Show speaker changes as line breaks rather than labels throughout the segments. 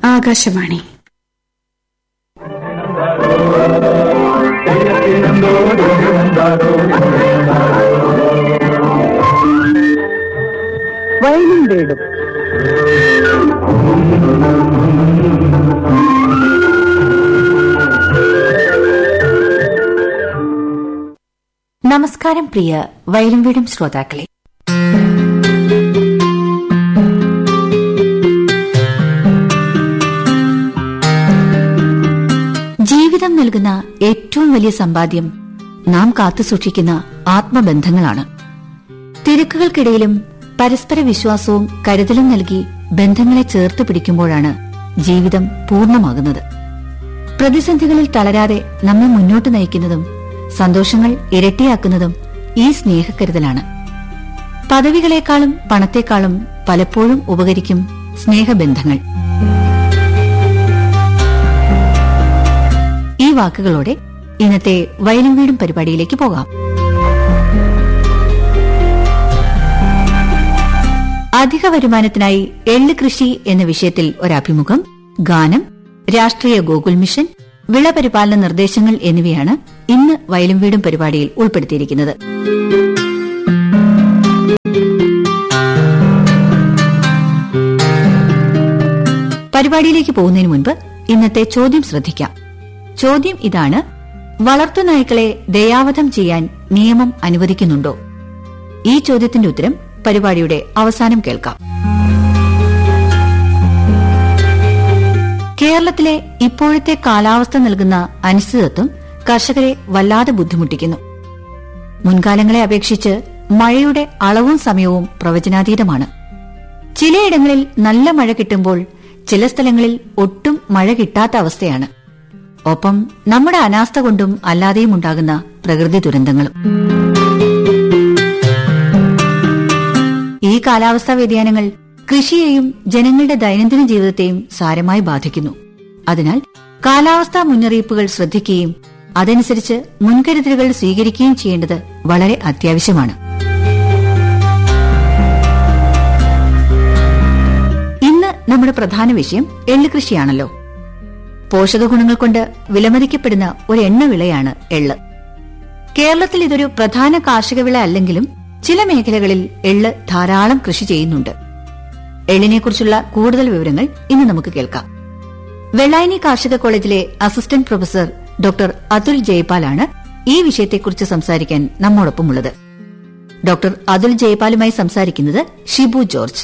ആകാശവാണി
വയലും വീടും
നമസ്കാരം പ്രിയ വയലും വീടും ശ്രോതാക്കളെ ജീവിതം നൽകുന്ന ഏറ്റവും വലിയ സമ്പാദ്യം നാം കാത്തുസൂക്ഷിക്കുന്ന ആത്മബന്ധങ്ങളാണ് തിരക്കുകൾക്കിടയിലും പരസ്പര വിശ്വാസവും കരുതലും നൽകി ബന്ധങ്ങളെ ചേർത്ത് പിടിക്കുമ്പോഴാണ് ജീവിതം പൂർണ്ണമാകുന്നത് പ്രതിസന്ധികളിൽ തളരാതെ നമ്മെ മുന്നോട്ട് നയിക്കുന്നതും സന്തോഷങ്ങൾ ഇരട്ടിയാക്കുന്നതും ഈ സ്നേഹക്കരുതലാണ് പദവികളെക്കാളും പണത്തെക്കാളും പലപ്പോഴും ഉപകരിക്കും സ്നേഹബന്ധങ്ങൾ ഈ വാക്കുകളോടെ ഇന്നത്തെ വയലും വീടും പരിപാടിയിലേക്ക് പോകാം അധിക വരുമാനത്തിനായി എള്ള് കൃഷി എന്ന വിഷയത്തിൽ ഒരഭിമുഖം ഗാനം രാഷ്ട്രീയ ഗോകുൽ മിഷൻ വിളപരിപാലന നിർദ്ദേശങ്ങൾ എന്നിവയാണ് ഇന്ന് വയലും വീടും പരിപാടിയിൽ ഉൾപ്പെടുത്തിയിരിക്കുന്നത് പരിപാടിയിലേക്ക് പോകുന്നതിന് മുൻപ് ഇന്നത്തെ ചോദ്യം ശ്രദ്ധിക്കാം ചോദ്യം ഇതാണ് വളർത്തുനായ്ക്കളെ ദയാവധം ചെയ്യാൻ നിയമം അനുവദിക്കുന്നുണ്ടോ ഈ ചോദ്യത്തിന്റെ ഉത്തരം പരിപാടിയുടെ അവസാനം കേൾക്കാം കേരളത്തിലെ ഇപ്പോഴത്തെ കാലാവസ്ഥ നൽകുന്ന അനിശ്ചിതത്വം കർഷകരെ വല്ലാതെ ബുദ്ധിമുട്ടിക്കുന്നു മുൻകാലങ്ങളെ അപേക്ഷിച്ച് മഴയുടെ അളവും സമയവും പ്രവചനാതീതമാണ് ചിലയിടങ്ങളിൽ നല്ല മഴ കിട്ടുമ്പോൾ ചില സ്ഥലങ്ങളിൽ ഒട്ടും മഴ കിട്ടാത്ത അവസ്ഥയാണ് ഒപ്പം നമ്മുടെ അനാസ്ഥ കൊണ്ടും അല്ലാതെയും ഉണ്ടാകുന്ന പ്രകൃതി ദുരന്തങ്ങളും ഈ കാലാവസ്ഥാ വ്യതിയാനങ്ങൾ കൃഷിയെയും ജനങ്ങളുടെ ദൈനംദിന ജീവിതത്തെയും സാരമായി ബാധിക്കുന്നു അതിനാൽ കാലാവസ്ഥാ മുന്നറിയിപ്പുകൾ ശ്രദ്ധിക്കുകയും അതനുസരിച്ച് മുൻകരുതലുകൾ സ്വീകരിക്കുകയും ചെയ്യേണ്ടത് വളരെ അത്യാവശ്യമാണ് ഇന്ന് നമ്മുടെ പ്രധാന വിഷയം എള്ള് കൃഷിയാണല്ലോ പോഷക ഗുണങ്ങൾ കൊണ്ട് വിലമതിക്കപ്പെടുന്ന ഒരു എണ്ണവിളയാണ് എള്ള് കേരളത്തിൽ ഇതൊരു പ്രധാന കാർഷിക വിള അല്ലെങ്കിലും ചില മേഖലകളിൽ എള്ള് ധാരാളം കൃഷി ചെയ്യുന്നുണ്ട് എള്ളിനെക്കുറിച്ചുള്ള കൂടുതൽ വിവരങ്ങൾ ഇന്ന് നമുക്ക് കേൾക്കാം വെള്ളായണി കാർഷിക കോളേജിലെ അസിസ്റ്റന്റ് പ്രൊഫസർ ഡോക്ടർ അതുൽ ജയ്പാലാണ് ഈ വിഷയത്തെക്കുറിച്ച് സംസാരിക്കാൻ നമ്മോടൊപ്പമുള്ളത് ഡോക്ടർ അതുൽ ജയ്പാലുമായി സംസാരിക്കുന്നത് ഷിബു ജോർജ്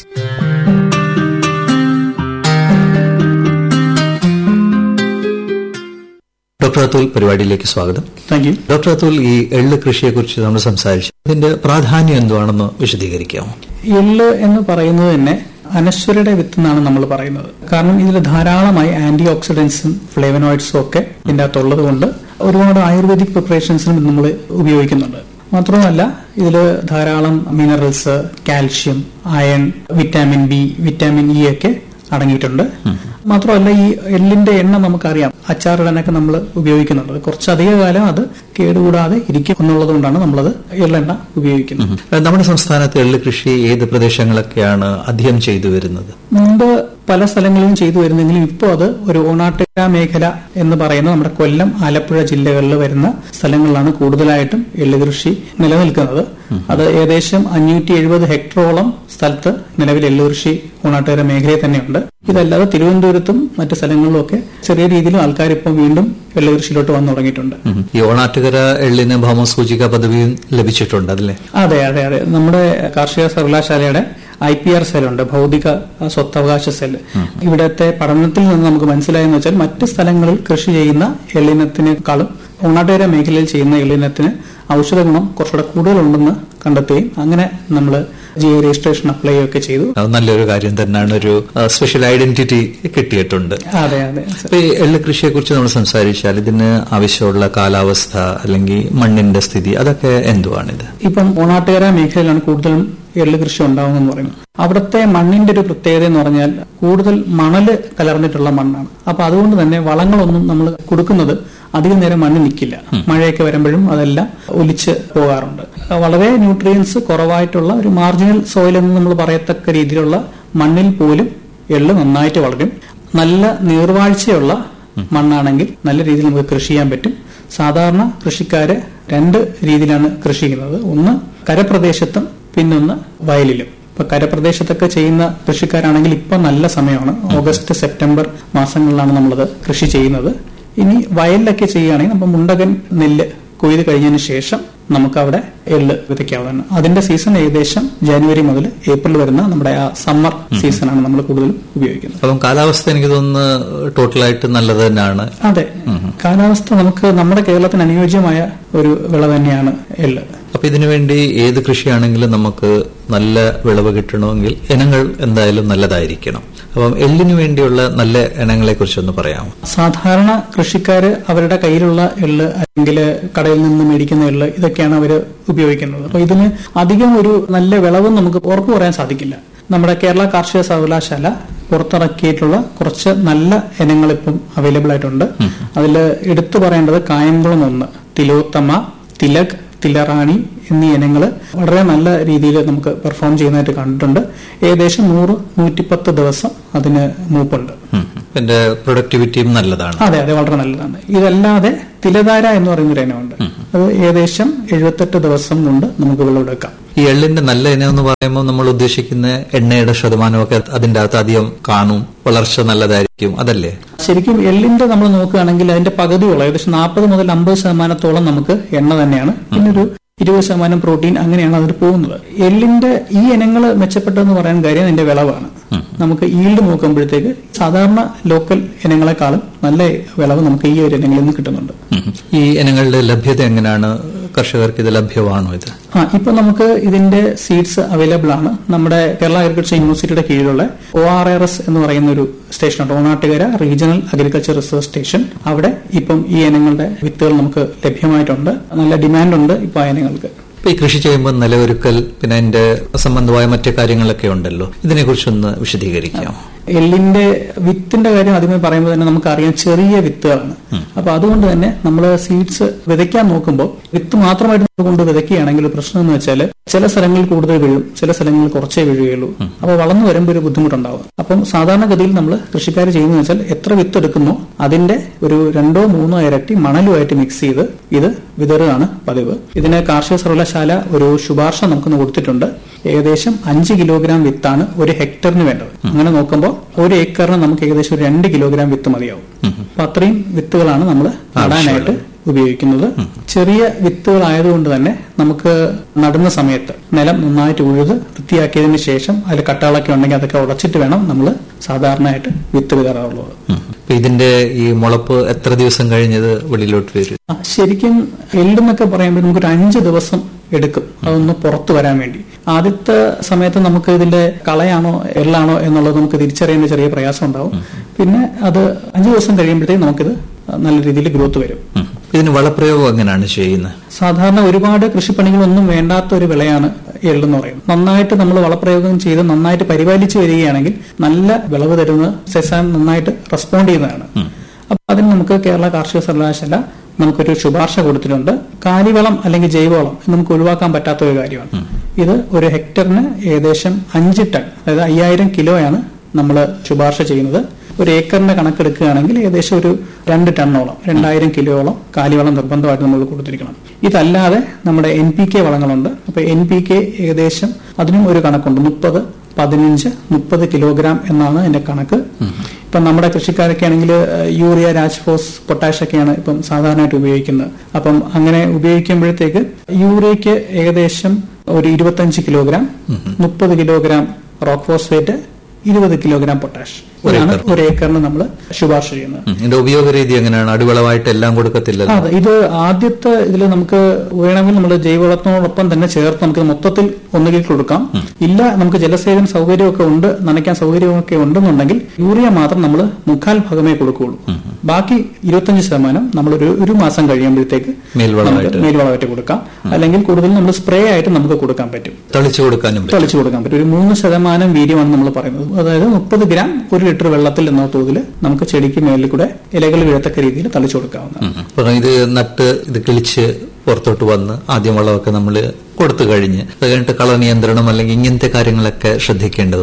ഡോക്ടർ അതുൽ പരിപാടിയിലേക്ക് സ്വാഗതം
താങ്ക് യു
ഡോക്ടർ അതുൽ ഈ എള്ള് കൃഷിയെക്കുറിച്ച് നമ്മൾ സംസാരിച്ചു ഇതിന്റെ പ്രാധാന്യം എന്തുവാണെന്ന് വിശദീകരിക്കാമോ
എള്ള് എന്ന് പറയുന്നത് തന്നെ അനശ്വരയുടെ വിത്ത് എന്നാണ് നമ്മൾ പറയുന്നത് കാരണം ഇതിൽ ധാരാളമായി ആന്റി ഓക്സിഡൻസും ഫ്ലേവനോയിഡ്സും ഒക്കെ ഇതിന്റെ അകത്തുള്ളത് കൊണ്ട് ഒരുപാട് ആയുർവേദിക് പ്രിപ്പറേഷൻസിനും ഇത് നമ്മൾ ഉപയോഗിക്കുന്നുണ്ട് മാത്രമല്ല ഇതിൽ ധാരാളം minerals calcium iron vitamin B vitamin E ഒക്കെ അടങ്ങിയിട്ടുണ്ട് മാത്രമല്ല ഈ എള്ളിന്റെ എണ്ണ നമുക്കറിയാം അച്ചാറിടാനൊക്കെ നമ്മൾ ഉപയോഗിക്കുന്നുണ്ട് കുറച്ചധിക കാലം അത് കേടുകൂടാതെ ഇരിക്കും എന്നുള്ളത് കൊണ്ടാണ് നമ്മളത് എള്ളെണ്ണ ഉപയോഗിക്കുന്നത്
നമ്മുടെ സംസ്ഥാനത്ത് എള്ള് കൃഷി ഏത് പ്രദേശങ്ങളൊക്കെയാണ് അധികം ചെയ്തു വരുന്നത്
മുമ്പ് പല സ്ഥലങ്ങളിലും ചെയ്തു വരുന്നെങ്കിലും ഇപ്പോൾ അത് ഒരു ഓണാട്ടുകര മേഖല എന്ന് പറയുന്ന നമ്മുടെ കൊല്ലം ആലപ്പുഴ ജില്ലകളിൽ വരുന്ന സ്ഥലങ്ങളിലാണ് കൂടുതലായിട്ടും എള്ളു കൃഷി നിലനിൽക്കുന്നത് അത് ഏകദേശം അഞ്ഞൂറ്റി എഴുപത് ഹെക്ടറോളം സ്ഥലത്ത് നിലവിൽ എള്ളു കൃഷി ഓണാട്ടുകര മേഖലയിൽ തന്നെയുണ്ട് ഇതല്ലാതെ തിരുവനന്തപുരത്തും മറ്റു സ്ഥലങ്ങളിലും ഒക്കെ ചെറിയ രീതിയിൽ ആൾക്കാർ ഇപ്പോൾ വീണ്ടും എള്ളു കൃഷിയിലോട്ട് വന്നു തുടങ്ങിയിട്ടുണ്ട്
ഉം. ഈ ഓണാട്ടുകര എള്ളിന് ഭൗമസൂചിക പദവിയും ലഭിച്ചിട്ടുണ്ട് അതല്ലേ
അതെ അതെ അതെ നമ്മുടെ കാർഷിക സർവകലാശാലയുടെ ഐ പി ആർ സെല്ലുണ്ട് ഭൗതിക സ്വത്തവകാശ സെൽ ഇവിടത്തെ പഠനത്തിൽ നിന്ന് നമുക്ക് മനസ്സിലായെന്ന് വെച്ചാൽ മറ്റ് സ്ഥലങ്ങളിൽ കൃഷി ചെയ്യുന്ന എള്ളിനത്തിനേക്കാളും ഓണാട്ടുകര മേഖലയിൽ ചെയ്യുന്ന എള്ളിനത്തിന് ഔഷധ ഗുണം കുറച്ചുകൂടെ കൂടുതലുണ്ടെന്ന് കണ്ടെത്തുകയും അങ്ങനെ നമ്മൾ ജി ഐ രജിസ്ട്രേഷൻ അപ്ലൈ ഒക്കെ ചെയ്തു
അത് നല്ലൊരു കാര്യം തന്നെയാണ് ഒരു സ്പെഷ്യൽ ഐഡന്റിറ്റി കിട്ടിയിട്ടുണ്ട്
അതെ അതെ
അപ്പൊ ഈ എള്ള് കൃഷിയെ കുറിച്ച് നമ്മൾ സംസാരിച്ചാൽ ഇതിന് ആവശ്യമുള്ള കാലാവസ്ഥ അല്ലെങ്കിൽ മണ്ണിന്റെ സ്ഥിതി അതൊക്കെ എന്തുവാണിത്
ഇപ്പം ഓണാട്ടുകര മേഖലയിലാണ് കൂടുതലും എള്ള് കൃഷി ഉണ്ടാവുമെന്ന് പറയുന്നത് അവിടുത്തെ മണ്ണിന്റെ ഒരു പ്രത്യേകത എന്ന് പറഞ്ഞാൽ കൂടുതൽ മണല് കലർന്നിട്ടുള്ള മണ്ണാണ് അപ്പൊ അതുകൊണ്ട് തന്നെ വളങ്ങളൊന്നും നമ്മൾ കൊടുക്കുന്നത് അധികം നേരം മണ്ണ് നിൽക്കില്ല മഴയൊക്കെ വരുമ്പോഴും അതെല്ലാം ഒലിച്ച് പോകാറുണ്ട് വളരെ ന്യൂട്രിയൻസ് കുറവായിട്ടുള്ള ഒരു മാർജിനൽ സോയിൽ എന്ന് നമ്മൾ പറയത്തക്ക രീതിയിലുള്ള മണ്ണിൽ പോലും എള്ള് നന്നായിട്ട് വളരും നല്ല നീർവാഴ്ചയുള്ള മണ്ണാണെങ്കിൽ നല്ല രീതിയിൽ നമുക്ക് കൃഷി ചെയ്യാൻ പറ്റും സാധാരണ കൃഷിക്കാര് രണ്ട് രീതിയിലാണ് കൃഷി ചെയ്യുന്നത് ഒന്ന് കരപ്രദേശത്തും പിന്നൊന്ന് വയലിലും ഇപ്പൊ കരപ്രദേശത്തൊക്കെ ചെയ്യുന്ന കൃഷിക്കാരാണെങ്കിൽ ഇപ്പൊ നല്ല സമയമാണ് ഓഗസ്റ്റ് സെപ്റ്റംബർ മാസങ്ങളിലാണ് നമ്മളത് കൃഷി ചെയ്യുന്നത് ഇനി വയലിലൊക്കെ ചെയ്യുകയാണെങ്കിൽ നമ്മൾ മുണ്ടകൻ നെല്ല് കൊയ്ത് കഴിഞ്ഞതിന് ശേഷം നമുക്ക് അവിടെ എള്ള് വിതയ്ക്കാവുന്നതാണ് അതിന്റെ സീസൺ ഏകദേശം ജനുവരി മുതൽ ഏപ്രിൽ വരുന്ന നമ്മുടെ ആ സമ്മർ സീസണാണ് നമ്മൾ കൂടുതലും ഉപയോഗിക്കുന്നത്
അപ്പം കാലാവസ്ഥ എനിക്ക് തോന്നുന്നു ടോട്ടലായിട്ട് നല്ലത് തന്നെയാണ്
അതെ കാലാവസ്ഥ നമുക്ക് നമ്മുടെ കേരളത്തിന് അനുയോജ്യമായ ഒരു വിള തന്നെയാണ് എള്ള്
അപ്പൊ ഇതിനുവേണ്ടി ഏത് കൃഷിയാണെങ്കിലും നമുക്ക് നല്ല വിളവ് കിട്ടണമെങ്കിൽ ഇനങ്ങൾ എന്തായാലും നല്ലതായിരിക്കണം അപ്പം എള്ളിനു വേണ്ടിയുള്ള നല്ല ഇനങ്ങളെ കുറിച്ചൊന്ന് പറയാമോ
സാധാരണ കൃഷിക്കാര് അവരുടെ കയ്യിലുള്ള എള്ള് അല്ലെങ്കിൽ കടയിൽ നിന്ന് മേടിക്കുന്ന എള്ള് ഇതൊക്കെയാണ് അവർ ഉപയോഗിക്കുന്നത് അപ്പൊ ഇതിന് അധികം ഒരു നല്ല വിളവ് നമുക്ക് ഉറപ്പു പറയാൻ സാധിക്കില്ല നമ്മുടെ കേരള കാർഷിക സർവകലാശാല പുറത്തിറക്കിയിട്ടുള്ള കുറച്ച് നല്ല ഇനങ്ങൾ ഇപ്പം അവൈലബിൾ ആയിട്ടുണ്ട് അതിൽ എടുത്തു പറയേണ്ടത് കായംകുളം ഒന്ന് തിലോത്തമ തിലക് തിലറാണി എന്നീ ഇനങ്ങൾ വളരെ നല്ല രീതിയിൽ നമുക്ക് പെർഫോം ചെയ്യുന്നതായിട്ട് കണ്ടിട്ടുണ്ട് ഏകദേശം നൂറ് നൂറ്റിപ്പത്ത് ദിവസം അതിന് മൂപ്പുണ്ട്
ഉം. ഇതിന്റെ പ്രൊഡക്ടിവിറ്റിയും നല്ലതാണ്
അതെ അതെ വളരെ നല്ലതാണ് ഇതല്ലാതെ തിലധാര എന്ന് പറയുന്ന ഒരു ഇനമുണ്ട് അത് ഏകദേശം എഴുപത്തെട്ട് ദിവസം കൊണ്ട് നമുക്ക് വിളവെടുക്കാം
ഈ എള്ളിന്റെ നല്ല ഇനം എന്ന് പറയുമ്പോൾ നമ്മൾ ഉദ്ദേശിക്കുന്ന എണ്ണയുടെ ശതമാനമൊക്കെ അതിന്റെ അകത്ത് അധികം കാണും വളർച്ച നല്ലതായിരിക്കും അതല്ലേ
ശരിക്കും എള്ളിന്റെ നമ്മൾ നോക്കുകയാണെങ്കിൽ അതിന്റെ പകുതിയോളം ഏകദേശം നാൽപ്പത് മുതൽ അമ്പത് ശതമാനത്തോളം നമുക്ക് എണ്ണ തന്നെയാണ് പിന്നെ ഒരു ഇരുപത് ശതമാനം പ്രോട്ടീൻ അങ്ങനെയാണ് അതിൽ പോകുന്നത് എള്ളിന്റെ ഈ ഇനങ്ങൾ മെച്ചപ്പെട്ടതെന്ന് പറയാൻ കാര്യം അതിന്റെ വിളവാണ് നമുക്ക് ഈൽഡ് നോക്കുമ്പോഴത്തേക്ക് സാധാരണ ലോക്കൽ ഇനങ്ങളെക്കാളും നല്ല വിളവ് നമുക്ക് ഈ ഒരു ഇനങ്ങളിൽ നിന്ന് കിട്ടുന്നുണ്ട്
ഉം. ഈ ഇനങ്ങളുടെ ലഭ്യത എങ്ങനെയാണ് കർഷകർക്ക് ഇത് ലഭ്യമാണോ ഇത്
ആ ഇപ്പൊ നമുക്ക് ഇതിന്റെ സീഡ്സ് അവൈലബിൾ ആണ് നമ്മുടെ കേരള അഗ്രികൾച്ചർ യൂണിവേഴ്സിറ്റിയുടെ കീഴിലുള്ള ഒ ആർ ആർ എസ് എന്ന് പറയുന്ന ഒരു സ്റ്റേഷനുണ്ട് Onattukara regional agriculture research station അവിടെ ഇപ്പം ഈ ഇനങ്ങളുടെ വിത്തുകൾ നമുക്ക് ലഭ്യമായിട്ടുണ്ട് നല്ല ഡിമാൻഡ് ഉണ്ട് ഇപ്പൊ ആ ഇനങ്ങൾക്ക്
ഇപ്പൊ ഈ കൃഷി ചെയ്യുമ്പോൾ നിലയൊരുക്കൽ പിന്നെ അതിന്റെ സംബന്ധമായ മറ്റു കാര്യങ്ങളൊക്കെ ഉണ്ടല്ലോ ഇതിനെക്കുറിച്ചൊന്ന് വിശദീകരിക്കാം
എള്ളിന്റെ വിത്തിന്റെ കാര്യം ആദ്യമേ പറയുമ്പോൾ തന്നെ നമുക്കറിയാം ചെറിയ വിത്തുകളാണ് അപ്പൊ അതുകൊണ്ട് തന്നെ നമ്മൾ സീഡ്സ് വിതയ്ക്കാൻ നോക്കുമ്പോൾ വിത്ത് മാത്രമായിട്ട് നമ്മൾ കൊണ്ട് വിതയ്ക്കുകയാണെങ്കിൽ ഒരു പ്രശ്നം എന്ന് വെച്ചാൽ ചില സ്ഥലങ്ങളിൽ കൂടുതൽ വീഴും ചില സ്ഥലങ്ങളിൽ കുറച്ചേ വീഴുകയുള്ളൂ അപ്പൊ വളർന്നു വരുമ്പോൾ ഒരു ബുദ്ധിമുട്ടുണ്ടാവും അപ്പം സാധാരണഗതിയിൽ നമ്മൾ കൃഷിക്കാർ ചെയ്യുന്നത് വെച്ചാൽ എത്ര വിത്ത് എടുക്കുന്നോ അതിന്റെ ഒരു രണ്ടോ മൂന്നോ ഇരട്ടി മണലുമായിട്ട് മിക്സ് ചെയ്ത് ഇത് വിതറുകയാണ് പതിവ് ഇതിന് കാർഷിക സർവകലാശാല ഒരു ശുപാർശ നമുക്കൊന്ന് കൊടുത്തിട്ടുണ്ട് ഏകദേശം അഞ്ച് കിലോഗ്രാം വിത്താണ് ഒരു ഹെക്ടറിന് വേണ്ടത് അങ്ങനെ നോക്കുമ്പോൾ ഒരു ഏക്കറിന് നമുക്ക് ഏകദേശം ഒരു രണ്ട് കിലോഗ്രാം വിത്ത് മതിയാവും അപ്പൊ അത്രയും വിത്തുകളാണ് നമ്മൾ നടാനായിട്ട് ഉപയോഗിക്കുന്നത് ചെറിയ വിത്തുകളായതുകൊണ്ട് തന്നെ നമുക്ക് നടുന്ന സമയത്ത് നിലം നന്നായിട്ട് ഉഴുത് വൃത്തിയാക്കിയതിന് ശേഷം അതിൽ കട്ടകളൊക്കെ ഉണ്ടെങ്കിൽ അതൊക്കെ ഉടച്ചിട്ട് വേണം നമ്മൾ സാധാരണയായിട്ട് വിത്ത് വിതറാറുള്ളത്
ഉം. ഇപ്പൊ ഇതിന്റെ ഈ മുളപ്പ് എത്ര ദിവസം കഴിഞ്ഞത് വെളിയിലോട്ട് വരും
ആ, ശരിക്കും എള്ളെന്നൊക്കെ പറയുമ്പോൾ നമുക്കൊരു അഞ്ച് ദിവസം എടുക്കും അതൊന്ന് പുറത്തു വരാൻ വേണ്ടി ആദ്യത്തെ സമയത്ത് നമുക്ക് ഇതിന്റെ കളയാണോ എള്ളാണോ എന്നുള്ളത് നമുക്ക് തിരിച്ചറിയേണ്ട ചെറിയ പ്രയാസം ഉണ്ടാവും പിന്നെ അത് അഞ്ചു ദിവസം കഴിയുമ്പോഴത്തേക്ക് നമുക്കിത് നല്ല രീതിയിൽ ഗ്രോത്ത് വരും
ഉം. ഇതിന് വളപ്രയോഗം എങ്ങനെയാണ് ചെയ്യുന്നത്
സാധാരണ ഒരുപാട് കൃഷിപ്പണികളൊന്നും വേണ്ടാത്ത ഒരു വിളയാണ് എള്ളെന്ന് പറയുന്നത് നന്നായിട്ട് നമ്മൾ വളപ്രയോഗം ചെയ്ത് നന്നായിട്ട് പരിപാലിച്ചു വരികയാണെങ്കിൽ നല്ല വിളവ് തരുന്ന സെസാൻ നന്നായിട്ട് റെസ്പോണ്ട് ചെയ്യുന്നതാണ് അപ്പൊ അതിന് നമുക്ക് കേരള കാർഷിക സർവകലാശാല നമുക്കൊരു ശുപാർശ കൊടുത്തിട്ടുണ്ട് കാലിവളം അല്ലെങ്കിൽ ജൈവവളം ഇത് നമുക്ക് ഒഴിവാക്കാൻ പറ്റാത്ത ഒരു കാര്യമാണ് ഇത് ഒരു ഹെക്ടറിന് ഏകദേശം അഞ്ച് ടൺ അതായത് അയ്യായിരം കിലോയാണ് നമ്മൾ ശുപാർശ ചെയ്യുന്നത് ഒരു ഏക്കറിന്റെ കണക്കെടുക്കുകയാണെങ്കിൽ ഏകദേശം ഒരു രണ്ട് ടണ്ണോളം രണ്ടായിരം കിലോയോളം കാലിവളം നിർബന്ധമായിട്ട് നമ്മൾ കൊടുത്തിരിക്കണം ഇതല്ലാതെ നമ്മുടെ എൻ പി കെ വളങ്ങളുണ്ട് അപ്പൊ എൻ പി കെ ഏകദേശം അതിനും ഒരു കണക്കുണ്ട് മുപ്പത് പതിനഞ്ച് മുപ്പത് കിലോഗ്രാം എന്നാണ് അതിന്റെ കണക്ക് ഇപ്പം നമ്മുടെ കൃഷിക്കാരൊക്കെ ആണെങ്കിൽ യൂറിയ രാജ്ഫോസ് പൊട്ടാഷ് ഒക്കെയാണ് ഇപ്പം സാധാരണയായിട്ട് ഉപയോഗിക്കുന്നത് അപ്പം അങ്ങനെ ഉപയോഗിക്കുമ്പോഴത്തേക്ക് യൂറിയക്ക് ഏകദേശം ഒരു ഇരുപത്തഞ്ച് കിലോഗ്രാം മുപ്പത് കിലോഗ്രാം റോക്ക് ഫോസ്ഫേറ്റ് ഇരുപത് കിലോഗ്രാം പൊട്ടാഷ്
ഒരു
ഇതാണ്
ഏക്കറിന്.
ഒരു ഏക്കറിന് നമ്മൾ ശുപാർശ ചെയ്യുന്നത്
ഉം. ഇതിന്റെ ഉപയോഗ രീതി എങ്ങനെയാണ് അടിവളമായിട്ട് എല്ലാം കൊടുക്കത്തില്ലല്ലോ
അതെ ഇത് ആദ്യത്തെ ഇതിൽ നമുക്ക് വേണമെങ്കിൽ നമ്മൾ ജൈവവളത്തിനോടൊപ്പം തന്നെ ചേർത്ത് നമുക്ക് മൊത്തത്തിൽ ഒന്നുകിൽ കൊടുക്കാം ഇല്ല നമുക്ക് ജലസേചന സൗകര്യമൊക്കെ ഉണ്ട് നനയ്ക്കാൻ സൗകര്യമൊക്കെ ഉണ്ടെന്നുണ്ടെങ്കിൽ യൂറിയ മാത്രം നമ്മൾ മുക്കാൽ ഭാഗമേ കൊടുക്കുകയുള്ളൂ ബാക്കി ഇരുപത്തഞ്ച് ശതമാനം നമ്മൾ ഒരു ഒരു മാസം കഴിയുമ്പോഴത്തേക്ക്
മേൽവളമായിട്ട്.
നമുക്ക് മേൽവളമായിട്ട് കൊടുക്കാം അല്ലെങ്കിൽ കൂടുതൽ നമ്മൾ സ്പ്രേ ആയിട്ട് നമുക്ക് കൊടുക്കാൻ പറ്റും
തളിച്ചു കൊടുക്കാനും പറ്റും.
തളിച്ചു കൊടുക്കാൻ പറ്റും ഒരു മൂന്ന് ശതമാനം വീര്യമാണ് നമ്മൾ പറയുന്നത് അതായത് മുപ്പത് ഗ്രാം ഒരു ലിറ്റർ വെള്ളത്തിൽ എന്ന തോതിൽ നമുക്ക് ചെടിക്ക് മേലിൽ കൂടെ ഇലകൾ വീഴത്തക്ക രീതിയിൽ തളിച്ചു കൊടുക്കാവുന്നതാണ്
ഉം. അപ്പൊ ഇത് നട്ട് ഇത് കിളിച്ച് പുറത്തോട്ട് വന്ന് ആദ്യം വളമൊക്കെ നമ്മൾ കൊടുത്തു കഴിഞ്ഞ് അത് കഴിഞ്ഞിട്ട് കള നിയന്ത്രണം അല്ലെങ്കിൽ ഇങ്ങനത്തെ കാര്യങ്ങളൊക്കെ ശ്രദ്ധിക്കേണ്ടതുണ്ടോ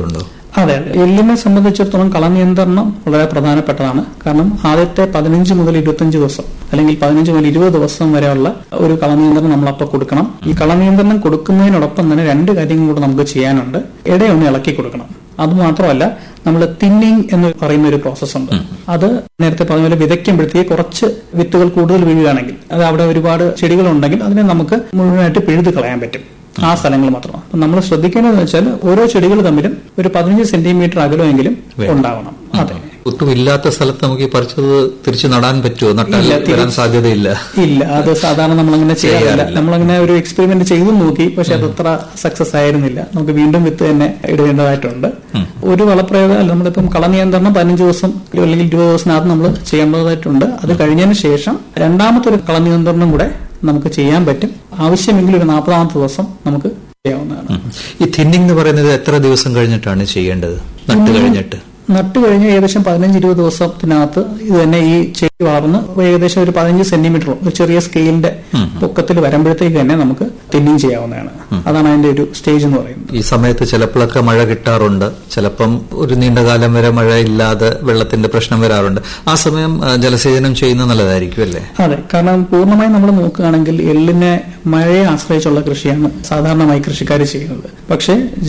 അതെ അതെ എല്ലിനെ സംബന്ധിച്ചിടത്തോളം കളനിയന്ത്രണം വളരെ പ്രധാനപ്പെട്ടതാണ് കാരണം ആദ്യത്തെ പതിനഞ്ച് മുതൽ ഇരുപത്തഞ്ച് ദിവസം അല്ലെങ്കിൽ പതിനഞ്ച് മുതൽ ഇരുപത് ദിവസം വരെയുള്ള ഒരു കളനിയന്ത്രണം നമ്മൾ അപ്പോൾ കൊടുക്കണം ഈ കളനിയന്ത്രണം കൊടുക്കുന്നതിനോടൊപ്പം തന്നെ രണ്ട് കാര്യങ്ങൾ കൂടെ നമുക്ക് ചെയ്യാനുണ്ട് ഇടയൊന്ന് ഇളക്കി കൊടുക്കണം അത് മാത്രമല്ല നമ്മൾ തിന്നിങ് എന്ന് പറയുന്ന ഒരു പ്രോസസ് ഉണ്ട് അത് നേരത്തെ പറഞ്ഞ പോലെ വിതയ്ക്കുമ്പോഴത്തേക്ക് കുറച്ച് വിത്തുകൾ കൂടുതൽ വീഴുകയാണെങ്കിൽ അത് അവിടെ ഒരുപാട് ചെടികളുണ്ടെങ്കിൽ അതിനെ നമുക്ക് മുഴുവനായിട്ട് പിഴുത് കളയാൻ പറ്റും ആ സ്ഥലങ്ങൾ മാത്രമാണ് അപ്പൊ നമ്മൾ ശ്രദ്ധിക്കേണ്ടതെന്ന് വെച്ചാൽ ഓരോ ചെടികൾ തമ്മിലും ഒരു പതിനഞ്ച് സെന്റിമീറ്റർ അകലമെങ്കിലും ഉണ്ടാവണം അതെ
ഒട്ടും ഇല്ലാത്ത സ്ഥലത്ത് നമുക്ക് ഈ പറിച്ചത് തിരിച്ചു നടാൻ പറ്റുമോ നട്ടാൽ
ഇല്ല, തിരിച്ച്
വരാൻ സാധ്യതയില്ല
ഇല്ല അത് സാധാരണ നമ്മളങ്ങനെ ചെയ്യാറില്ല
ചെയ്യാറില്ല.
നമ്മളങ്ങനെ ഒരു എക്സ്പെരിമെന്റ് ചെയ്തു നോക്കി പക്ഷെ അത് അത്ര സക്സസ് ആയിരുന്നില്ല നമുക്ക് വീണ്ടും വിത്ത് തന്നെ ഇടേണ്ടതായിട്ടുണ്ട് ഒരു വളപ്രയോഗം അല്ല നമ്മളിപ്പം കളനിയന്ത്രണം പതിനഞ്ച് ദിവസം അല്ലെങ്കിൽ ഇരുപത് ദിവസത്തിനകത്ത് നമ്മൾ ചെയ്യേണ്ടതായിട്ടുണ്ട് അത് കഴിഞ്ഞതിന് ശേഷം രണ്ടാമത്തെ ഒരു കളനിയന്ത്രണം കൂടെ നമുക്ക് ചെയ്യാൻ പറ്റും ആവശ്യമെങ്കിൽ ഒരു നാൽപ്പതാമത്തെ ദിവസം നമുക്ക് ചെയ്യാവുന്നതാണ്
ഈ തിന്നിങ് എന്ന് പറയുന്നത് എത്ര ദിവസം കഴിഞ്ഞിട്ടാണ് ചെയ്യേണ്ടത് നട്ട് കഴിഞ്ഞിട്ട്
നട്ട് കഴിഞ്ഞ് ഏകദേശം പതിനഞ്ച് ഇരുപത് ദിവസത്തിനകത്ത് ഇത് തന്നെ ഈ ചെടി വളർന്ന് ഏകദേശം ഒരു പതിനഞ്ച് സെന്റിമീറ്റർ ഒരു ചെറിയ സ്കെയിലിന്റെ പൊക്കത്തിൽ വരുമ്പോഴത്തേക്ക് തന്നെ നമുക്ക് തിന്നിങ് ചെയ്യാവുന്നതാണ് അതാണ് അതിന്റെ ഒരു സ്റ്റേജ് എന്ന് പറയുന്നത്
ഈ സമയത്ത് ചിലപ്പോഴൊക്കെ മഴ കിട്ടാറുണ്ട് ചിലപ്പം ഒരു നീണ്ടകാലം വരെ മഴ ഇല്ലാതെ വെള്ളത്തിന്റെ പ്രശ്നം വരാറുണ്ട് ആ സമയം ആ, ജലസേചനം ചെയ്യുന്നത് നല്ലതായിരിക്കും അല്ലേ
അതെ കാരണം പൂർണ്ണമായും നമ്മൾ നോക്കുകയാണെങ്കിൽ എള്ളിനെ മഴയെ ആശ്രയിച്ചുള്ള കൃഷിയാണ് സാധാരണമായി കൃഷിക്കാർ ചെയ്യുന്നത് പക്ഷേ